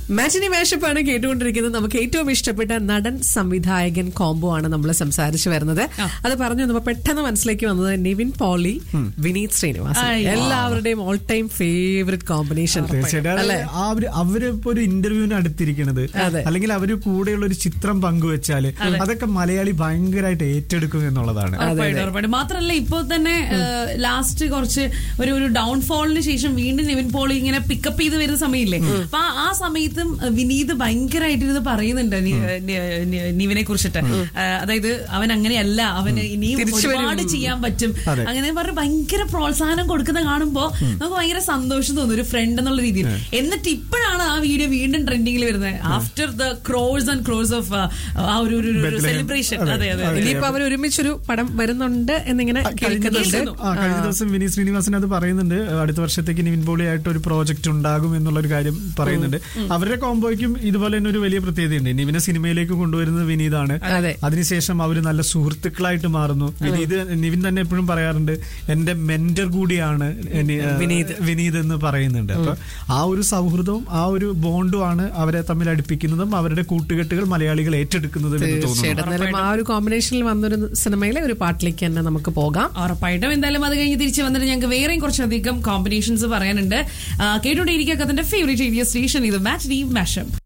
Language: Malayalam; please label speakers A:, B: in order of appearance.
A: മാറ്റിനി മാഷപ്പാണ് കേട്ടുകൊണ്ടിരിക്കുന്നത് നമുക്ക് ഏറ്റവും ഇഷ്ടപ്പെട്ട നടൻ സംവിധായകൻ കോംബോ ആണ് നമ്മൾ സംസാരിച്ചു വരുന്നത് അത് പറഞ്ഞു വന്നപ്പോ പെട്ടെന്ന് മനസ്സിലേക്ക് വന്നത് നിവിൻ പോളി വിനീത് ശ്രീനിവാസൻ
B: അയ്യോ.
A: എല്ലാവരുടെയും ഓൾ ടൈം ഫേവറേറ്റ് കോമ്പിനേഷൻ
C: തീർച്ചയായിട്ടും
A: അല്ലേ
C: അത് അവര് അവരിപ്പോ ഒരു ഇന്റർവ്യൂവിന് അടുത്തിരിക്കണത്
A: അതെ.
C: അല്ലെങ്കിൽ അവര് കൂടെയുള്ള ഒരു ചിത്രം പങ്കുവെച്ചാല് അതൊക്കെ മലയാളി ഭയങ്കരമായിട്ട് ഏറ്റെടുക്കും എന്നുള്ളതാണ്
B: ഉറപ്പായിട്ടും ഉറപ്പായിട്ടും മാത്രല്ല ഇപ്പൊ തന്നെ ലാസ്റ്റ് കുറച്ച് ഒരു ഒരു ഡൗൺഫോളിന് ശേഷം വീണ്ടും നിവിൻ പോളി ഇങ്ങനെ പിക്കപ്പ് ചെയ്ത് വരുന്ന സമയമില്ലേ അപ്പൊ ആ- ആ സമയത്തും അഹ് വിനീത് ഭയങ്കരമായിട്ട് ഇത് പറയുന്നുണ്ട് നി- നി- നി- നിവിനെ കുറിച്ചിട്ട് അഹ് അതായത് അവൻ അങ്ങനെയല്ല അവന് ഇനിയും
A: തിരിച്ചു വരും.
B: ഒരുപാട് ചെയ്യാൻ പറ്റും
C: അതെ.
B: അങ്ങനെ പറഞ്ഞ് ഭയങ്കര പ്രോത്സാഹനം കൊടുക്കുന്ന കാണുമ്പോ നമുക്ക് ഭയങ്കര സന്തോഷം തോന്നും ഒരു ഫ്രണ്ട് എന്നുള്ള രീതിയിൽ എന്നിട്ട് ഇപ്പോഴാണ് ആ വീഡിയോ വീണ്ടും ട്രെൻഡിങ്ങിൽ വരുന്നത് after the cross and cross of ആ ഒരു
C: Bethlehem.
B: സെലിബ്രേഷൻ
C: അതെ.
B: അതെ അതെ അതെ
A: ഇനിയിപ്പോ അവർ ഒരുമിച്ചൊരു പടം വരുന്നുണ്ട് എന്നിങ്ങനെ
C: കഴിഞ്ഞ ദിവസം
A: കേൾക്കുന്നുണ്ട്
C: ആ കഴിഞ്ഞ ദിവസം വിനീത് ശ്രീനിവാസൻ അത് പറയുന്നുണ്ട് അടുത്ത വർഷത്തേക്ക് നിവിൻ പോളി ആയിട്ട് ഒരു പ്രോജക്റ്റ് ഉണ്ടാകും എന്നുള്ള ഒരു കാര്യം പറയുന്നുണ്ട് അവരുടെ കോംബോയ്ക്കും ഇതുപോലെ തന്നെ ഒരു വലിയ പ്രത്യേകതയുണ്ട് നിവിനെ സിനിമയിലേക്ക് കൊണ്ടുവരുന്നത് വിനീതാണ്
A: അതെ.
C: അതിനുശേഷം അവര് നല്ല സുഹൃത്തുക്കളായിട്ട് മാറുന്നു വിനീത് നിവിൻ തന്നെ എപ്പോഴും പറയാറുണ്ട് എന്റെ മെന്റർ കൂടിയാണ് നി- ആ,
A: വിനീത്.
C: വിനീത് എന്ന് പറയുന്നുണ്ട് അപ്പൊ ആ ഒരു സൗഹൃദവും ആ ഒരു ബോണ്ടും ആണ് അവരെ തമ്മിൽ അടുപ്പിക്കുന്നതും അവരുടെ കൂട്ടുകെട്ടുകൾ മലയാളികൾ ഏറ്റെടുക്കുന്നതും എന്ന് തോന്നുന്നു
A: തീർച്ചയായിട്ടും എന്നാലും ആ ഒരു കോമ്പിനേഷനിൽ വന്നൊരു സിനിമയിലെ ഒരു പാട്ടിലേക്ക് തന്നെ നമുക്ക് പോകാം
B: ഉറപ്പായിട്ടും എന്തായാലും അത് കഴിഞ്ഞ് തിരിച്ച് വന്നിട്ട് ഞങ്ങൾക്ക് വേറെയും കുറച്ചധികം കോമ്പിനേഷൻസ് പറയാനുണ്ട് ആ, കേട്ടോണ്ടിരിക്കുക അതിന്റെ ഫേവറേറ്റ് ഏരിയ സ്റ്റേഷൻ ഇത് മാച്ച് ഡി മാഷം